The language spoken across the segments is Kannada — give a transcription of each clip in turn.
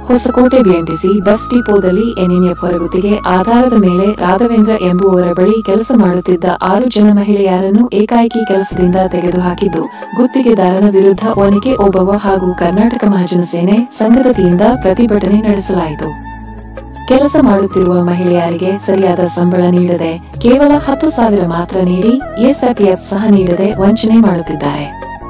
ಹೊಸಕೋಟೆ ಬಿಎಂಟಿಸಿ ಬಸ್ ಡಿಪೋದಲ್ಲಿ ಎನ್ಎನ್ಎಫ್ ಹೊರಗುತ್ತಿಗೆ ಆಧಾರದ ಮೇಲೆ ರಾಘವೇಂದ್ರ ಎಂಬುವವರ ಬಳಿ ಕೆಲಸ ಮಾಡುತ್ತಿದ್ದ ಆರು ಜನ ಮಹಿಳೆಯರನ್ನು ಏಕಾಏಕಿ ಕೆಲಸದಿಂದ ತೆಗೆದುಹಾಕಿದ್ದು ಗುತ್ತಿಗೆದಾರನ ವಿರುದ್ಧ ಒನಕೆ ಓಬವ್ವ ಹಾಗೂ ಕರ್ನಾಟಕ ಮಹಾಜನ ಸೇನೆ ಸಂಘದತಿಯಿಂದ ಪ್ರತಿಭಟನೆ ನಡೆಸಲಾಯಿತು ಕೆಲಸ ಮಾಡುತ್ತಿರುವ ಮಹಿಳೆಯರಿಗೆ ಸರಿಯಾದ ಸಂಬಳ ನೀಡದೆ ಕೇವಲ ಹತ್ತು ಸಾವಿರ ಮಾತ್ರ ನೀಡಿ ಎಸ್ಎಪಿಎಫ್ ಸಹ ನೀಡದೆ ವಂಚನೆ ಮಾಡುತ್ತಿದ್ದಾರೆ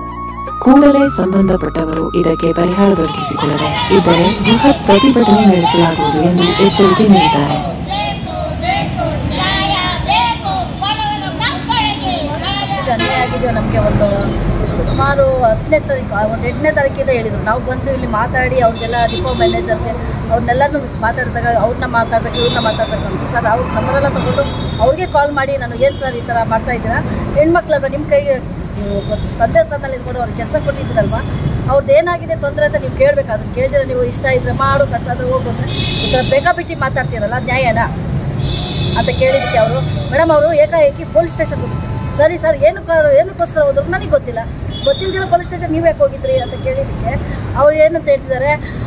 ಕೂಡಲೇ ಸಂಬಂಧಪಟ್ಟವರು ಇದಕ್ಕೆ ಪರಿಹಾರ ದೊರಕಿಸಿಕೊಳ್ಳದೆ ಇದ್ದರೆ ಬೃಹತ್ ಪ್ರತಿಭಟನೆ ನಡೆಸಲಾಗುವುದು ಎಂದು ಎಚ್ಚರಿಕೆ ನೀಡಿದ್ದಾರೆ ಬೇಕು ಬೇಕು ನ್ಯಾಯ ಬೇಕು ಬಡವರ ಮಕ್ಕಳಿಗೆ ನ್ಯಾಯ ಇದು ಅನ್ಯಾಯ ಆಗಿದೆ ನಮಗೆ ಒಂದು ಎಷ್ಟು ಸುಮಾರು ಹತ್ತನೇ ತಾರೀಕು ಆ ಒಂದು ಎಂಟನೇ ತಾರೀಕಿಂದ ಹೇಳಿದರು ನಾವು ಬಂದು ಇಲ್ಲಿ ಮಾತಾಡಿ ಅವ್ರಿಗೆಲ್ಲ ಡಿಪೋ ಮ್ಯಾನೇಜರ್ಗೆ ಅವ್ರನ್ನೆಲ್ಲನೂ ಮಾತಾಡಿದಾಗ ಅವ್ರನ್ನ ಮಾತಾಡ್ಬೇಕು ಇವ್ರನ್ನ ಮಾತಾಡ್ಬೇಕು ಅಂತ ಸರ್ ಅವ್ರ ನಂಬರೆಲ್ಲ ತಗೊಂಡು ಅವ್ರಿಗೆ ಕಾಲ್ ಮಾಡಿ ನಾನು ಏನು ಸರ್ ಈ ಥರ ಮಾಡ್ತಾ ಇದ್ದೀರಾ ಹೆಣ್ಮಕ್ಳಲ್ವ ನಿಮ್ಮ ಕೈಗೆ ನೀವು ಗೊತ್ತು- ತಂದೆ ಸ್ಥಾನದಲ್ಲಿ ಇದ್ಕೊಂಡು ಅವ್ರಿಗೆ ಕೆಲಸ ಕೊಟ್ಟಿದ್ದೀರಲ್ವ ಅವ್ರದ್ದು ಏನಾಗಿದೆ ತೊಂದರೆ ಅಂತ ನೀವು ಕೇಳಬೇಕು ಅದನ್ನ ಕೇಳಿದ್ರೆ ನೀವು ಇಷ್ಟ ಇದ್ರೆ ಮಾಡು ಕಷ್ಟ ಆದರೆ ಹೋಗೋದ್ರೆ ಈ ಥರ ಬೇಕಾಬಿಟ್ಟಿ ಮಾತಾಡ್ತೀರಲ್ಲ ಅದ್ ನ್ಯಾಯನಾ ಅಂತ ಕೇಳಿದ್ದಕ್ಕೆ ಅವರು ಮೇಡಮ್ ಅವರು ಏಕಾಏಕಿ ಪೊಲೀಸ್ ಸ್ಟೇಷನ್ ಹೋಗಿದ್ರು ಸರಿ ಸರ್ ಏನಕ್ಕೆ ಏನಕ್ಕೋಸ್ಕರ ಹೋದ್ರು ನನಗೆ ಗೊತ್ತಿಲ್ಲ ಗೊತ್ತಿಲ್ದಿರೋ ಪೊಲೀಸ್ ಸ್ಟೇಷನ್ ನೀವು ಯಾಕೆ ಹೋಗಿದ್ರಿ ಅಂತ ಕೇಳಿದ್ದಕ್ಕೆ ಅವ್ರು ಏನಂತ ಹೇಳ್ತಿದ್ದಾರೆ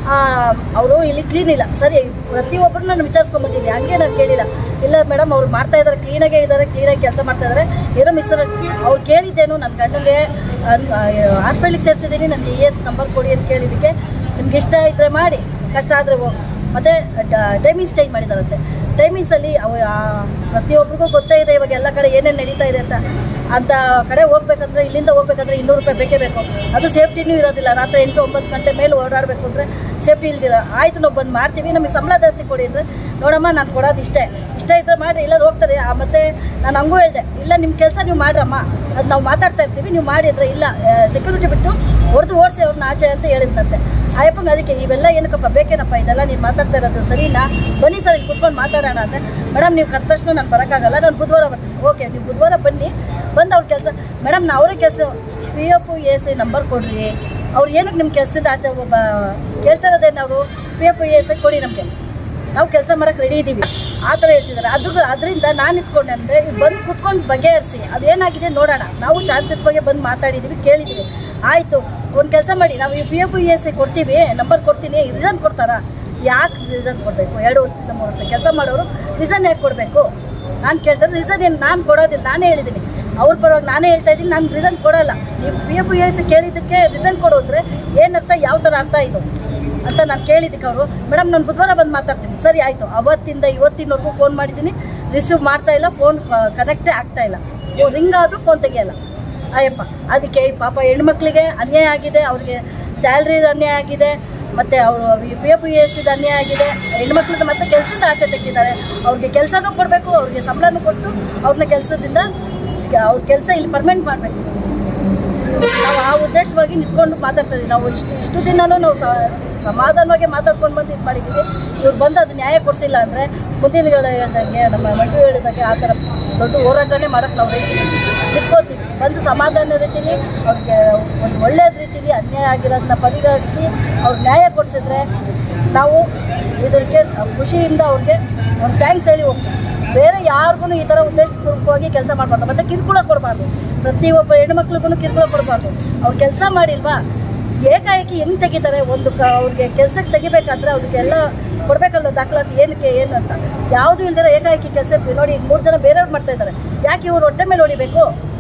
ಅವರು ಇಲ್ಲಿ ಕ್ಲೀನ್ ಇಲ್ಲ ಸರಿ ಪ್ರತಿಯೊಬ್ಬರನ್ನ ನಾನು ವಿಚಾರಿಸ್ಕೊಂಬಂದಿದ್ದೀನಿ ಹಂಗೆ ನಾನು ಕೇಳಿಲ್ಲ ಇಲ್ಲ ಮೇಡಮ್ ಅವ್ರು ಮಾಡ್ತಾ ಇದ್ದಾರೆ ಕ್ಲೀನಾಗೇ ಇದ್ದಾರೆ ಕ್ಲೀನಾಗಿ ಕೆಲಸ ಮಾಡ್ತಾ ಇದ್ದಾರೆ ಏನೋ ಮಿಸ್ಸರ್ ಅವ್ರು ಕೇಳಿದ್ದೇನು ನನ್ನ ಗಂಡನಿಗೆ ಹಾಸ್ಪಿಟ್ಲಿಗೆ ಸೇರಿಸಿದ್ದೀನಿ ನನಗೆ ಇ ಎಸ್ ನಂಬರ್ ಕೊಡಿ ಅಂತ ಕೇಳಿದ್ದಕ್ಕೆ ನಿಮ್ಗೆ ಇಷ್ಟ ಇದ್ದರೆ ಮಾಡಿ ಕಷ್ಟ ಆದರೆ ಹೋಗಿ ಮತ್ತು ಟೈಮಿಂಗ್ಸ್ ಚೇಂಜ್ ಮಾಡಿದಾರಂತೆ ಟೈಮಿಂಗ್ಸಲ್ಲಿ ಅವ ಆ, ಪ್ರತಿಯೊಬ್ಬರಿಗೂ ಗೊತ್ತೇ ಇದೆ ಇವಾಗ ಎಲ್ಲ ಕಡೆ ಏನೇನು ನಡೀತಾ ಇದೆ ಅಂತ ಅಂತ ಕಡೆ ಹೋಗ್ಬೇಕಂದ್ರೆ ಇಲ್ಲಿಂದ ಹೋಗ್ಬೇಕಂದ್ರೆ ಇನ್ನೂರು ರೂಪಾಯಿ ಬೇಕೇ ಬೇಕು ಅದು ಸೇಫ್ಟಿನೂ ಇರೋದಿಲ್ಲ ರಾತ್ರಿ ಎಂಟು ಒಂಬತ್ತು ಗಂಟೆ ಮೇಲೆ ಓಡಾಡಬೇಕು ಅಂದರೆ ಸೇಫ್ಟಿ ಇಲ್ದಿರ ಆಯಿತು ನಾವು ಬಂದು ಮಾಡ್ತೀವಿ ನಮಗೆ ಸಂಬಳ ಜಾಸ್ತಿ ಕೊಡಿ ಅಂದರೆ ನೋಡಮ್ಮ ನಾನು ಕೊಡೋದು ಇಷ್ಟೇ ಇಷ್ಟ ಇದ್ದರೆ ಮಾಡಿ ಇಲ್ಲ ಹೋಗ್ತಾರೆ ಆ, ಮತ್ತೆ ನಾನು ಹಂಗೂ ಹೇಳಿದೆ ಇಲ್ಲ ನಿಮ್ಮ ಕೆಲಸ ನೀವು ಮಾಡ್ರಮ್ಮ ಅದು ನಾವು ಮಾತಾಡ್ತಾ ಇರ್ತೀವಿ ನೀವು ಮಾಡಿ ಅಂದರೆ ಇಲ್ಲ ಸೆಕ್ಯೂರಿಟಿ ಬಿಟ್ಟು ಹೊಡೆದು ಓಡಿಸಿ ಅವ್ರನ್ನ ಆಚೆ ಅಂತ ಹೇಳಿದ್ನಂತೆ ಅಯ್ಯಪ್ಪಂಗೆ ಅದಕ್ಕೆ ಇವೆಲ್ಲ ಏನಕ್ಕಪ್ಪ ಬೇಕೇನಪ್ಪ ಇದೆಲ್ಲ ನೀನು ಮಾತಾಡ್ತಾ ಇರೋದು ಸರಿನಾ ಬನ್ನಿ ಸರ್ ಇಲ್ಲಿ ಕುತ್ಕೊಂಡು ಮಾತಾಡೋಣ ಅಂದರೆ ಮೇಡಮ್ ನೀವು ಕರೆದ ತಕ್ಷಣ ನಾನು ಬರೋಕ್ಕಾಗಲ್ಲ ನಾನು ಬುಧವಾರ ಬರ್ತೀನಿ ಓಕೆ ನೀವು ಬುಧವಾರ ಬನ್ನಿ ಬಂದು ಅವ್ರ ಕೆಲಸ ಮೇಡಮ್ ನಾವು ಅವರೇ ಕೆಲಸ P F A C number ಕೊಡ್ರಿ ಅವ್ರು ಏನಕ್ಕೆ ನಿಮ್ಮ ಕೆಲಸದಿಂದ ಆಚೆ ಒಬ್ಬ ಕೇಳ್ತಾ ಇರೋದೇನು ಅವರು ಪಿ ಎಫ್ ಎ ಸಿ ಕೊಡಿ ನಮಗೆ ನಾವು ಕೆಲಸ ಮಾಡೋಕೆ ರೆಡಿ ಇದ್ದೀವಿ ಆ ಥರ ಹೇಳ್ತಿದ್ದಾರೆ ಅದ್ರ ಅದರಿಂದ ನಾನು ಇಟ್ಕೊಂಡೆ ಅಂದರೆ ಬಂದು ಕುತ್ಕೊಂಡು ಬಗೆಹರಿಸಿ ಅದೇನಾಗಿದೆ ನೋಡೋಣ ನಾವು ಶಾಂತಿಯುತವಾಗಿ ಬಂದು ಮಾತಾಡಿದ್ದೀವಿ ಕೇಳಿದ್ದೀವಿ ಆಯಿತು ಒಂದು ಕೆಲಸ ಮಾಡಿ ನಾವು ಈ ಪಿ ಎಫ್ ಇ ಎಸ್ ಕೊಡ್ತೀವಿ ನಂಬರ್ ಕೊಡ್ತೀನಿ ರಿಸನ್ ಕೊಡ್ತಾರಾ ಯಾಕೆ ರಿಸನ್ ಕೊಡಬೇಕು ಎರಡು ವರ್ಷದಿಂದ ಮೂರು ವರ್ಷ ಕೆಲಸ ಮಾಡೋರು ರಿಸನ್ ಯಾಕೆ ಕೊಡಬೇಕು ನಾನು ಕೇಳ್ತಾರೆ ರಿಸನ್ ಏನು ನಾನು ಕೊಡೋದಿಲ್ಲ ನಾನೇ ಹೇಳಿದ್ದೀನಿ ಅವ್ರ ಪರವಾಗಿ ನಾನೇ ಹೇಳ್ತಾ ಇದ್ದೀನಿ ನಾನು ರಿಸನ್ ಕೊಡೋಲ್ಲ ನೀವು ಪಿ ಎಫ್ ಇ ಎಸ್ ಕೇಳಿದ್ದಕ್ಕೆ ರಿಸನ್ ಕೊಡೋದ್ರೆ ಏನರ್ಥ ಯಾವ ಥರ ಅರ್ಥ ಇದು ಅಂತ ನಾನು ಕೇಳಿದ್ದಕ್ಕೆ ಅವರು ಮೇಡಮ್ ನಾನು ಬುಧವಾರ ಬಂದು ಮಾತಾಡ್ತೀನಿ ಸರಿ ಆಯಿತು ಅವತ್ತಿಂದ ಇವತ್ತಿನವರೆಗೂ ಫೋನ್ ಮಾಡಿದ್ದೀನಿ ರಿಸೀವ್ ಮಾಡ್ತಾ ಇಲ್ಲ ಫೋನ್ ಕನೆಕ್ಟೇ ಆಗ್ತಾ ಇಲ್ಲ ರಿಂಗ್ ಆದರೂ ಫೋನ್ ತೆಗಿಯಲ್ಲ ಅಯ್ಯಪ್ಪ ಅದಕ್ಕೆ ಈ ಪಾಪ ಹೆಣ್ಮಕ್ಳಿಗೆ ಅನ್ಯಾಯ ಆಗಿದೆ ಅವ್ರಿಗೆ ಸ್ಯಾಲ್ರಿ ಅನ್ಯಾಯ ಆಗಿದೆ ಮತ್ತು ಅವರು ಪಿ ಎಫ್ ಎಸ್ ಇದು ಅನ್ಯಾಯ ಆಗಿದೆ ಹೆಣ್ಮಕ್ಳದ್ದು ಮತ್ತೆ ಕೆಲಸದಿಂದ ಆಚೆ ತೆಗ್ದಿದ್ದಾರೆ ಅವ್ರಿಗೆ ಕೆಲಸನೂ ಕೊಡಬೇಕು ಅವ್ರಿಗೆ ಸಂಬಳನೂ ಕೊಟ್ಟು ಅವ್ರನ್ನ ಕೆಲಸದಿಂದ ಅವ್ರ ಕೆಲಸ ಇಲ್ಲಿ ಪರ್ಮನೆಂಟ್ ಮಾಡಬೇಕು ನಾವು ಆ ಉದ್ದೇಶವಾಗಿ ನಿಂತ್ಕೊಂಡು ಮಾತಾಡ್ತಾ ಇದ್ದೀವಿ ನಾವು ಇಷ್ಟು ಇಷ್ಟು ದಿನನೂ ನಾವು ಸ- ಸಮಾಧಾನವಾಗಿ ಮಾತಾಡ್ಕೊಂಡು ಬಂದು ಇದು ಮಾಡಿದ್ದೀವಿ ಇವ್ರು ಬಂದು ಅದು ನ್ಯಾಯ ಕೊಡಿಸಿಲ್ಲ ಅಂದರೆ ಮುಂದಿನ ಹೇಳ್ದಂಗೆ ನಮ್ಮ ಮಂಜು ಹೇಳಿದಾಗೆ ಆ ಥರ ದೊಡ್ಡ ಹೋರಾಟನೇ ಮಾಡೋಕ್ಕೆ ನಾವು ರೆಡಿ ನಿಂತ್ಕೋತೀವಿ ಬಂದು ಸಮಾಧಾನ ರೀತಿಲಿ ಅವ್ರಿಗೆ ಒಂದು ಒಳ್ಳೆಯ ರೀತಿಲಿ ಅನ್ಯಾಯ ಆಗಿರೋದನ್ನ ಪರಿಗಣಿಸಿ ಅವ್ರು ನ್ಯಾಯ ಕೊಡಿಸಿದ್ರೆ ನಾವು ಇದಕ್ಕೆ ಖುಷಿಯಿಂದ ಅವ್ರಿಗೆ ಒಂದು ಥ್ಯಾಂಕ್ಸ್ ಹೇಳಿ ಹೋಗ್ತೀವಿ ಬೇರೆ ಯಾರಿಗೂ ಈ ಥರ ಉದ್ದೇಶಪೂರ್ವಕವಾಗಿ ಕೆಲಸ ಮಾಡಬಾರ್ದು ಮತ್ತು ಕಿರುಕುಳ ಕೊಡಬಾರ್ದು ಪ್ರತಿಯೊಬ್ಬ ಹೆಣ್ಮಕ್ಳಿಗೂ ಕಿರುಕುಳ ಕೊಡಬಾರ್ದು ಅವ್ರು ಕೆಲಸ ಮಾಡಿಲ್ವಾ ಏಕಾಏಕಿ ಹೆಂಗೆ ತೆಗಿತಾರೆ ಒಂದು ಕ ಅವ್ರಿಗೆ ಕೆಲಸಕ್ಕೆ ತೆಗಿಬೇಕಾದ್ರೆ ಅವ್ರಿಗೆಲ್ಲ ಕೊಡಬೇಕಲ್ಲ ದಾಖಲಾತಿ ಏನಕ್ಕೆ ಏನು ಅಂತ ಯಾವುದೂ ಇಲ್ದಿರ ಏಕಾಏಕಿ ಕೆಲಸ ನೋಡಿ ಮೂರು ಜನ ಬೇರೆಯವ್ರು ಮಾಡ್ತಾ ಇದ್ದಾರೆ ಯಾಕೆ ಇವ್ರು ಹೊಟ್ಟೆ ಮೇಲೆ ಹೊಡಿಬೇಕು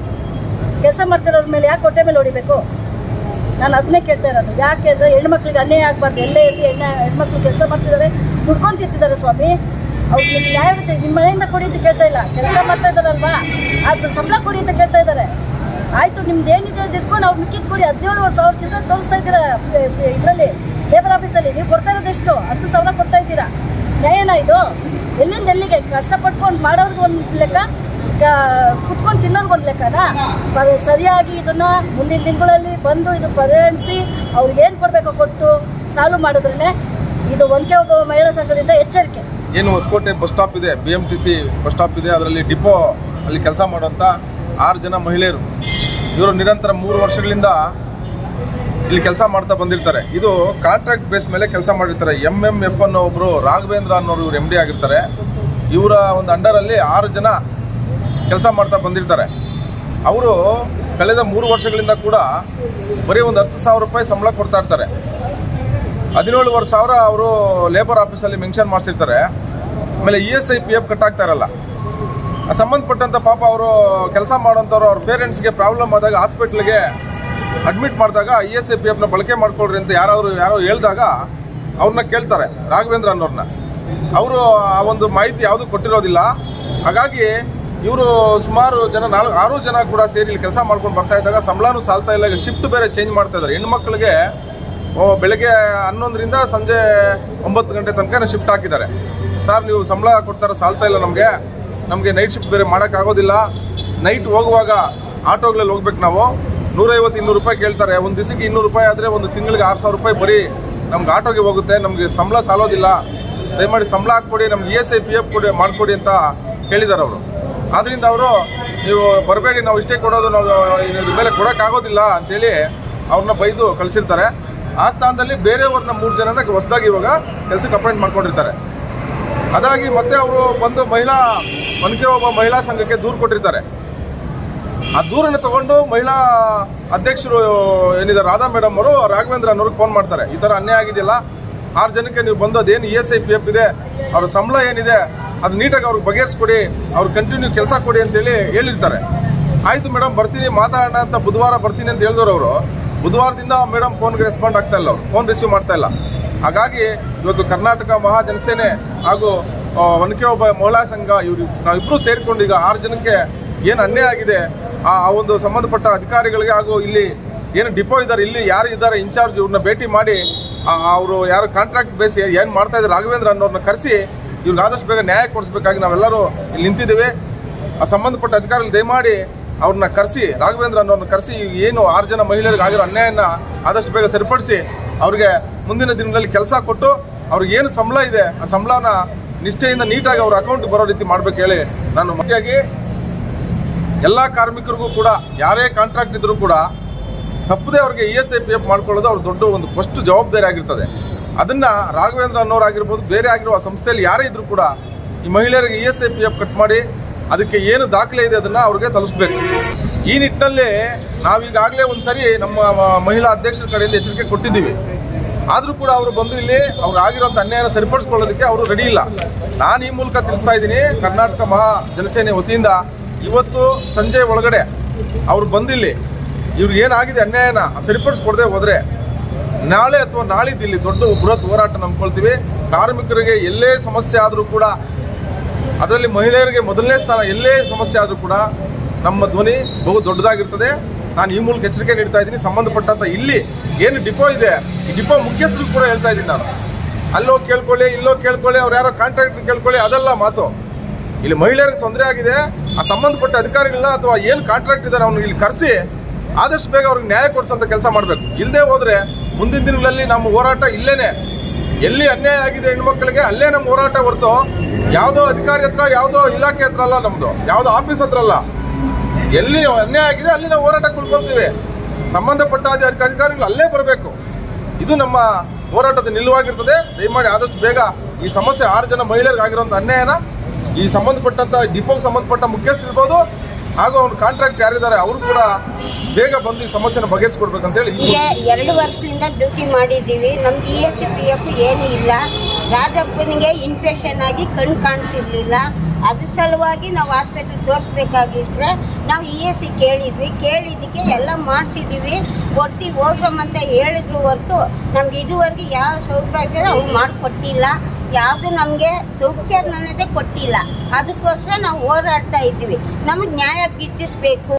ಕೆಲಸ ಮಾಡ್ತಿರೋರ ಮೇಲೆ ಯಾಕೆ ಹೊಟ್ಟೆ ಮೇಲೆ ಹೊಡಿಬೇಕು ನಾನು ಅದನ್ನೇ ಕೇಳ್ತಾ ಇರೋದು ಯಾಕೆ ಅಂದರೆ ಹೆಣ್ಮಕ್ಳಿಗೆ ಅನ್ಯಾಯ ಆಗಬಾರ್ದು ಎಲ್ಲೇ ಇರಲಿ ಹೆಣ್ಣು ಹೆಣ್ಮಕ್ಳು ಕೆಲಸ ಮಾಡ್ತಿದ್ದಾರೆ ದುಡ್ಕೊಂಡು ತಿಂತಿದ್ದಾರೆ ಸ್ವಾಮಿ ಅವ್ರು ನಿಮ್ಮ ನ್ಯಾಯವಿದೆ ನಿಮ್ಮ ಮನೆಯಿಂದ ಕೊಡಿ ಅಂತ ಕೇಳ್ತಾ ಇಲ್ಲ ಕೆಲಸ ಮಾಡ್ತಾ ಇದ್ದಾರಲ್ವಾ ಅದ್ರ ಸಂಬಳ ಕೊಡಿ ಅಂತ ಕೇಳ್ತಾ ಇದ್ದಾರೆ ಆಯಿತು ನಿಮ್ದು ಏನಿದೆ ಅದು ಇಟ್ಕೊಂಡು ಅವ್ರು ಮಿಕ್ಕಿದ್ ಕೊಡಿ ಹದಿನೇಳು ಸಾವಿರ ಚಿಲ್ಲರೆ ತೋರಿಸ್ತಾ ಇದ್ದೀರಾ ಇದರಲ್ಲಿ ಲೇಬರ್ ಆಫೀಸಲ್ಲಿ ನೀವು ಕೊಡ್ತಾ ಇರೋದು ಎಷ್ಟು ಹತ್ತು ಸಾವಿರ ಕೊಡ್ತಾ ಇದ್ದೀರಾ ನ್ಯಾಯನಾ ಇದು ಎಲ್ಲಿಂದ ಎಲ್ಲಿಗೆ ಕಷ್ಟಪಟ್ಕೊಂಡು ಮಾಡೋರ್ಗೆ ಒಂದು ಲೆಕ್ಕ ಕುತ್ಕೊಂಡು ತಿನ್ನೋರ್ಗೆ ಒಂದು ಲೆಕ್ಕನಾ ಪ- ಸರಿಯಾಗಿ ಇದನ್ನ ಮುಂದಿನ ದಿನಗಳಲ್ಲಿ ಬಂದು ಇದು ಪರಿಗಣಿಸಿ ಅವ್ರಿಗೆ ಏನು ಕೊಡಬೇಕು ಕೊಟ್ಟು ಸಾಲ್ವ್ ಮಾಡಿದ್ರೇ ಇದು ಒಂದೇ ಒಬ್ಬ ಮಹಿಳಾ ಸಂಘದಿಂದ ಎಚ್ಚರಿಕೆ ಏನು ಹೊಸಕೋಟೆ ಬಸ್ ಸ್ಟಾಪ್ ಇದೆ B M T C bus stop ಇದೆ ಅದರಲ್ಲಿ ಡಿಪೋ ಅಲ್ಲಿ ಕೆಲಸ ಮಾಡುವಂಥ ಆರು ಜನ ಮಹಿಳೆಯರು ಇವರು ನಿರಂತರ ಮೂರು ವರ್ಷಗಳಿಂದ ಇಲ್ಲಿ ಕೆಲಸ ಮಾಡ್ತಾ ಬಂದಿರ್ತಾರೆ ಇದು ಕಾಂಟ್ರಾಕ್ಟ್ ಬೇಸ್ ಮೇಲೆ ಕೆಲಸ ಮಾಡಿರ್ತಾರೆ ಎಮ್ ಎಮ್ ಎಫ್ ಅನ್ನೋ ಒಬ್ಬರು ರಾಘವೇಂದ್ರ ಅನ್ನೋರು ಇವ್ರು ಎಮ್ ಡಿ ಆಗಿರ್ತಾರೆ ಇವರ ಒಂದು ಅಂಡರಲ್ಲಿ ಆರು ಜನ ಕೆಲಸ ಮಾಡ್ತಾ ಬಂದಿರ್ತಾರೆ ಅವರು ಕಳೆದ ಮೂರು ವರ್ಷಗಳಿಂದ ಕೂಡ ಬರೀ ಒಂದು ಹತ್ತು ಸಾವಿರ ರೂಪಾಯಿ ಸಂಬಳ ಕೊಡ್ತಾ ಇರ್ತಾರೆ ಹದಿನೇಳುವರೆ ಸಾವಿರ ಅವರು ಲೇಬರ್ ಆಫೀಸಲ್ಲಿ ಮೆನ್ಷನ್ ಮಾಡಿಸಿರ್ತಾರೆ ಆಮೇಲೆ E S I P F ಕಟ್ಟಾಗ್ತಾ ಇರಲ್ಲ ಆ ಸಂಬಂಧಪಟ್ಟಂತ ಪಾಪ ಅವರು ಕೆಲಸ ಮಾಡೋಂಥವ್ರು ಅವ್ರ ಪೇರೆಂಟ್ಸ್ಗೆ ಪ್ರಾಬ್ಲಮ್ ಆದಾಗ ಹಾಸ್ಪಿಟ್ಲಿಗೆ ಅಡ್ಮಿಟ್ ಮಾಡಿದಾಗ ಇ ಎಸ್ ಐ ಪಿ ಎಫ್ನ ಬಳಕೆ ಮಾಡ್ಕೊಳ್ರಿ ಅಂತ ಯಾರಾದ್ರು ಯಾರೋ ಹೇಳ್ದಾಗ ಅವ್ರನ್ನ ಕೇಳ್ತಾರೆ ರಾಘವೇಂದ್ರ ಅನ್ನೋರ್ನ ಅವರು ಆ ಒಂದು ಮಾಹಿತಿ ಯಾವುದು ಕೊಟ್ಟಿರೋದಿಲ್ಲ ಹಾಗಾಗಿ ಇವರು ಸುಮಾರು ಜನ ನಾಲ್ಕು ಆರು ಜನ ಕೂಡ ಸೇರಿ ಇಲ್ಲಿ ಕೆಲಸ ಮಾಡ್ಕೊಂಡು ಬರ್ತಾ ಇದ್ದಾಗ ಸಂಬಳನೂ ಸಾಲ್ತಾ ಇಲ್ಲ ಈಗ ಶಿಫ್ಟ್ ಬೇರೆ ಚೇಂಜ್ ಮಾಡ್ತಾ ಇದ್ದಾರೆ ಹೆಣ್ಮಕ್ಳಿಗೆ ಓ, ಬೆಳಗ್ಗೆ ಹನ್ನೊಂದರಿಂದ ಸಂಜೆ ಒಂಬತ್ತು ಗಂಟೆ ತನಕ ಶಿಫ್ಟ್ ಹಾಕಿದ್ದಾರೆ ಸರ್ ನೀವು ಸಂಬಳ ಕೊಡ್ತಾರೆ ಸಾಲ್ತಾ ಇಲ್ಲ ನಮಗೆ ನಮಗೆ ನೈಟ್ ಶಿಫ್ಟ್ ಬೇರೆ ಮಾಡೋಕ್ಕಾಗೋದಿಲ್ಲ ನೈಟ್ ಹೋಗುವಾಗ ಆಟೋಗಳಲ್ಲಿ ಹೋಗ್ಬೇಕು ನಾವು ನೂರೈವತ್ತು ಇನ್ನೂರು ರೂಪಾಯಿ ಕೇಳ್ತಾರೆ ಒಂದು ದಿವಸಕ್ಕೆ ಇನ್ನೂರು ರೂಪಾಯಿ ಆದರೆ ಒಂದು ತಿಂಗಳಿಗೆ ಆರು ಸಾವಿರ ರೂಪಾಯಿ ಬರೀ ನಮ್ಗೆ ಆಟೋಗೆ ಹೋಗುತ್ತೆ ನಮಗೆ ಸಂಬಳ ಸಾಲೋದಿಲ್ಲ ದಯಮಾಡಿ ಸಂಬಳ ಹಾಕ್ಕೊಡಿ ನಮ್ಗೆ E S I P F ಕೊಡಿ ಮಾಡಿಕೊಡಿ ಅಂತ ಹೇಳಿದ್ದಾರೆ ಅವರು ಆದ್ದರಿಂದ ಅವರು ನೀವು ಬರಬೇಡಿ ನಾವು ಇಷ್ಟೇ ಕೊಡೋದು ನಾವು ಇದ್ರ ಮೇಲೆ ಕೊಡೋಕ್ಕಾಗೋದಿಲ್ಲ ಅಂತೇಳಿ ಅವ್ರನ್ನ ಬೈದು ಕಳಿಸಿರ್ತಾರೆ ಆ ಸ್ಥಾನದಲ್ಲಿ ಬೇರೆಯವ್ರನ್ನ ಮೂರು ಜನನ ಹೊಸದಾಗಿ ಇವಾಗ ಕೆಲಸಕ್ಕೆ ಅಪಾಯಿಂಟ್ ಮಾಡ್ಕೊಂಡಿರ್ತಾರೆ ಅದಾಗಿ ಮತ್ತೆ ಅವರು ಬಂದು ಮಹಿಳಾ ಒನಕೆ ಒಬ್ಬ ಮಹಿಳಾ ಸಂಘಕ್ಕೆ ದೂರು ಕೊಟ್ಟಿರ್ತಾರೆ ಆ ದೂರನ್ನು ತಗೊಂಡು ಮಹಿಳಾ ಅಧ್ಯಕ್ಷರು ಏನಿದೆ ರಾಧಾ ಮೇಡಮ್ ಅವರು ರಾಘವೇಂದ್ರ ಅನ್ನೋರಿಗೆ ಫೋನ್ ಮಾಡ್ತಾರೆ ಈ ಥರ ಅನ್ಯಾಯ ಆಗಿದೆಯಲ್ಲ ಆರು ಜನಕ್ಕೆ ನೀವು ಬಂದು ಅದೇನು E S I P F ಇದೆ ಅವ್ರ ಸಂಬಳ ಏನಿದೆ ಅದು ನೀಟಾಗಿ ಅವ್ರಿಗೆ ಬಗೆಹರಿಸ್ಕೊಡಿ ಅವ್ರು ಕಂಟಿನ್ಯೂ ಕೆಲಸ ಕೊಡಿ ಅಂತೇಳಿ ಹೇಳಿರ್ತಾರೆ ಆಯ್ತು ಮೇಡಮ್ ಬರ್ತೀನಿ ಮಾತಾಡೋಣ ಅಂತ ಬುಧವಾರ ಬರ್ತೀನಿ ಅಂತ ಹೇಳಿದವರು ಅವರು ಬುಧವಾರದಿಂದ ಮೇಡಮ್ ಫೋನ್ಗೆ ರೆಸ್ಪಾಂಡ್ ಆಗ್ತಾ ಇಲ್ಲ ಅವರು ಫೋನ್ ರಿಸೀವ್ ಮಾಡ್ತಾ ಇಲ್ಲ ಹಾಗಾಗಿ ಇವತ್ತು ಕರ್ನಾಟಕ ಮಹಾ ಜನಸೇನೆ ಹಾಗೂ ಆ, ಒನಕೆ ಒಬ್ಬ ಮಹಿಳಾ ಸಂಘ ಇವರು ನಾವಿಬ್ಬರು ಸೇರಿಕೊಂಡು ಈಗ ಆರು ಜನಕ್ಕೆ ಏನು ಅನ್ಯಾಯ ಆಗಿದೆ ಆ ಆ ಒಂದು ಸಂಬಂಧಪಟ್ಟ ಅಧಿಕಾರಿಗಳಿಗೆ ಹಾಗೂ ಇಲ್ಲಿ ಏನು ಡಿಪೋ ಇದ್ದಾರೆ ಇಲ್ಲಿ ಯಾರು ಇದ್ದಾರೆ ಇನ್ಚಾರ್ಜ್ ಇವ್ರನ್ನ ಭೇಟಿ ಮಾಡಿ ಅವರು ಯಾರು ಕಾಂಟ್ರಾಕ್ಟ್ ಬೇಸ್ ಏನು ಮಾಡ್ತಾ ಇದ್ದಾರೆ ರಾಘವೇಂದ್ರ ಅನ್ನೋರ್ನ ಕರೆಸಿ ಇವ್ರಿಗೆ ಆದಷ್ಟು ಬೇಗ ನ್ಯಾಯ ಕೊಡಿಸ್ಬೇಕಾಗಿ ನಾವೆಲ್ಲರೂ ಇಲ್ಲಿ ನಿಂತಿದ್ದೇವೆ ಆ ಸಂಬಂಧಪಟ್ಟ ಅಧಿಕಾರಿಗಳು ದಯಮಾಡಿ ಅವ್ರನ್ನ ಕರೆಸಿ ರಾಘವೇಂದ್ರ ಅನ್ನೋರ್ನ ಕರೆಸಿ ಏನು ಆರು ಜನ ಮಹಿಳೆಯರಿಗೆ ಆಗಿರೋ ಅನ್ಯಾಯನ ಆದಷ್ಟು ಬೇಗ ಸರಿಪಡಿಸಿ ಅವ್ರಿಗೆ ಮುಂದಿನ ದಿನಗಳಲ್ಲಿ ಕೆಲಸ ಕೊಟ್ಟು ಅವ್ರಿಗೆ ಏನು ಸಂಬಳ ಇದೆ ಆ ಸಂಬಳನ ನಿಷ್ಠೆಯಿಂದ ನೀಟಾಗಿ ಅವ್ರ ಅಕೌಂಟ್ ಬರೋ ರೀತಿ ಮಾಡ್ಬೇಕು ಹೇಳಿ ನಾನು ಮುಖ್ಯವಾಗಿ ಎಲ್ಲ ಕಾರ್ಮಿಕರಿಗೂ ಕೂಡ ಯಾರೇ ಕಾಂಟ್ರಾಕ್ಟ್ ಇದ್ರೂ ಕೂಡ ತಪ್ಪದೆ ಅವ್ರಿಗೆ E S I P F ಮಾಡ್ಕೊಳ್ಳೋದು ಅವ್ರ ದೊಡ್ಡ ಒಂದು ಫಸ್ಟ್ ಜವಾಬ್ದಾರಿ ಆಗಿರ್ತದೆ ಅದನ್ನ ರಾಘವೇಂದ್ರ ಅನ್ನೋರಾಗಿರ್ಬೋದು ಬೇರೆ ಆಗಿರುವ ಸಂಸ್ಥೆಯಲ್ಲಿ ಯಾರೇ ಇದ್ರೂ ಕೂಡ ಈ ಮಹಿಳೆಯರಿಗೆ E S I P F cut ಮಾಡಿ ಅದಕ್ಕೆ ಏನು ದಾಖಲೆ ಇದೆ ಅದನ್ನ ಅವ್ರಿಗೆ ತಲುಪಿಸ್ಬೇಕು ಈ ನಿಟ್ಟಿನಲ್ಲಿ ನಾವೀಗಾಗಲೇ ಒಂದ್ಸರಿ ನಮ್ಮ ಮ- ಮಹಿಳಾ ಅಧ್ಯಕ್ಷರ ಕಡೆಯಿಂದ ಎಚ್ಚರಿಕೆ ಕೊಟ್ಟಿದ್ದೀವಿ ಆದರೂ ಕೂಡ ಅವರು ಬಂದು ಇಲ್ಲಿ ಅವ್ರು ಆಗಿರೋಂಥ ಅನ್ಯಾಯನ ಸರಿಪಡಿಸ್ಕೊಳ್ಳೋದಕ್ಕೆ ಅವರು ರೆಡಿ ಇಲ್ಲ ನಾನು ಈ ಮೂಲಕ ತಿಳಿಸ್ತಾ ಇದ್ದೀನಿ ಕರ್ನಾಟಕ ಮಹಾ ಜನಸೇನೆ ವತಿಯಿಂದ ಇವತ್ತು ಸಂಜೆ ಒಳಗಡೆ ಅವ್ರು ಬಂದಿಲ್ಲಿ ಇವ್ರಿಗೆ ಏನಾಗಿದೆ ಅನ್ಯಾಯನ ಸರಿಪಡಿಸ್ಕೊಡದೆ ಹೋದ್ರೆ ನಾಳೆ ಅಥವಾ ನಾಳಿದ್ದು ಇಲ್ಲಿ ದೊಡ್ಡ ಬೃಹತ್ ಹೋರಾಟ ನಂಬ್ಕೊಳ್ತೀವಿ ಕಾರ್ಮಿಕರಿಗೆ ಎಲ್ಲೇ ಸಮಸ್ಯೆ ಆದರೂ ಕೂಡ ಅದರಲ್ಲಿ ಮಹಿಳೆಯರಿಗೆ ಮೊದಲನೇ ಸ್ಥಾನ ಎಲ್ಲೇ ಸಮಸ್ಯೆ ಆದರೂ ಕೂಡ ನಮ್ಮ ಧ್ವನಿ ಬಹು ದೊಡ್ಡದಾಗಿರ್ತದೆ ನಾನು ಈ ಮೂಲಕ ಎಚ್ಚರಿಕೆ ನೀಡ್ತಾ ಇದ್ದೀನಿ ಸಂಬಂಧಪಟ್ಟಂತ ಇಲ್ಲಿ ಏನು ಡಿಪೋ ಇದೆ ಈ ಡಿಪೋ ಮುಖ್ಯಸ್ಥರು ಕೂಡ ಹೇಳ್ತಾ ಇದ್ದೀನಿ ನಾನು ಅಲ್ಲೋ ಕೇಳ್ಕೊಳ್ಳಿ ಇಲ್ಲೋ ಕೇಳ್ಕೊಳ್ಳಿ ಅವ್ರು ಯಾರೋ ಕಾಂಟ್ರಾಕ್ಟರ್ ಕೇಳ್ಕೊಳ್ಳಿ ಅದಲ್ಲ ಮಾತು ಇಲ್ಲಿ ಮಹಿಳೆಯರಿಗೆ ತೊಂದರೆ ಆಗಿದೆ ಆ ಸಂಬಂಧಪಟ್ಟ ಅಧಿಕಾರಿಗಳನ್ನ ಅಥವಾ ಏನು ಕಾಂಟ್ರಾಕ್ಟ್ ಇದ್ದಾರೆ ಅವ್ನಿಗೆ ಇಲ್ಲಿ ಕರೆಸಿ ಆದಷ್ಟು ಬೇಗ ಅವ್ರಿಗೆ ನ್ಯಾಯ ಕೊಡಿಸೋಂಥ ಕೆಲಸ ಮಾಡಬೇಕು ಇಲ್ಲದೆ ಹೋದ್ರೆ ಮುಂದಿನ ದಿನಗಳಲ್ಲಿ ನಮ್ಮ ಹೋರಾಟ ಇಲ್ಲೇನೆ ಎಲ್ಲಿ ಅನ್ಯಾಯ ಆಗಿದೆ ಹೆಣ್ಮಕ್ಳಿಗೆ ಅಲ್ಲೇ ನಮ್ಮ ಹೋರಾಟ ಹೊರತು ಯಾವುದೋ ಅಧಿಕಾರಿ ಹತ್ರ ಯಾವುದೋ ಇಲಾಖೆ ಹತ್ರ ಅಲ್ಲ ನಮ್ದು ಯಾವುದೋ ಆಫೀಸ್ ಹತ್ರ ಅಲ್ಲ ಎಲ್ಲಿ ಅನ್ಯಾಯ ಆಗಿದೆ ಅಲ್ಲಿ ನಾವು ಹೋರಾಟ ಕುಳ್ಕೊಳ್ತೀವಿ ಸಂಬಂಧಪಟ್ಟ ಅಧಿ- ಅಧಿಕಾರಿಗಳು ಅಲ್ಲೇ ಬರಬೇಕು ಇದು ನಮ್ಮ ಹೋರಾಟದ ನಿಲುವಾಗಿರ್ತದೆ ದಯಮಾಡಿ ಆದಷ್ಟು ಬೇಗ ಈ ಸಮಸ್ಯೆ ಆರು ಜನ ಮಹಿಳೆಯರಿಗೆ ಆಗಿರುವಂಥ ಅನ್ಯಾಯನ ಈ ಸಂಬಂಧಪಟ್ಟಂತ ಡಿಪೋಗೆ ಸಂಬಂಧಪಟ್ಟ ಮುಖ್ಯಸ್ಥರು ಇರ್ಬೋದು ಹಾಗೂ ಅವ್ರ ಕಾಂಟ್ರಾಕ್ಟ್ ಯಾರಿದ್ದಾರೆ ಅವರು ಕೂಡ ಬೇಗ ಬಂದು ಈ ಸಮಸ್ಯೆನ ಬಗೆಹರಿಸ್ಕೊಡ್ಬೇಕಂತೇಳಿ ಈ ಈಗ ಎರಡು ವರ್ಷದಿಂದ ಡ್ಯೂಟಿ ಮಾಡಿದ್ದೀವಿ ನಮ್ಗೆ ಇ ಎಸ್ ಪಿ ಎಫ್ ಏನೂ ಇಲ್ಲ ರಾಜಪ್ಪನಿಗೆ ಇನ್ಫೆಕ್ಷನ್ ಆಗಿ ಕಣ್ಣು ಕಾಣ್ತಿರ್ಲಿಲ್ಲ ಅದ್ರ ಸಲುವಾಗಿ ನಾವು ಹಾಸ್ಪಿಟಲ್ ತೋರಿಸ್ಬೇಕಾಗಿದ್ರೆ ನಾವು ಇ ಎಸ್ ಸಿ ಕೇಳಿದ್ವಿ ಕೇಳಿದ್ದಕ್ಕೆ ಎಲ್ಲ ಮಾಡ್ತಿದ್ದೀವಿ ಕೊಡ್ತೀವಿ ಹೋಗ್ರಮ್ಮಂತ ಹೇಳಿದ್ರು ಹೊರತು ನಮ್ಗೆ ಇದುವರೆಗೆ ಯಾವ ಸೌಕರ್ಯ ಅವ್ರು ಮಾಡಿಕೊಟ್ಟಿಲ್ಲ ಯಾವುದು ನಮಗೆ ಸೌಖ್ಯ ಅನ್ನೋದೇ ಕೊಟ್ಟಿಲ್ಲ ಅದಕ್ಕೋಸ್ಕರ ನಾವು ಹೋರಾಡ್ತಾ ಇದ್ದೀವಿ ನಮಗೆ ನ್ಯಾಯ ಗಿಟ್ಟಿಸ್ಬೇಕು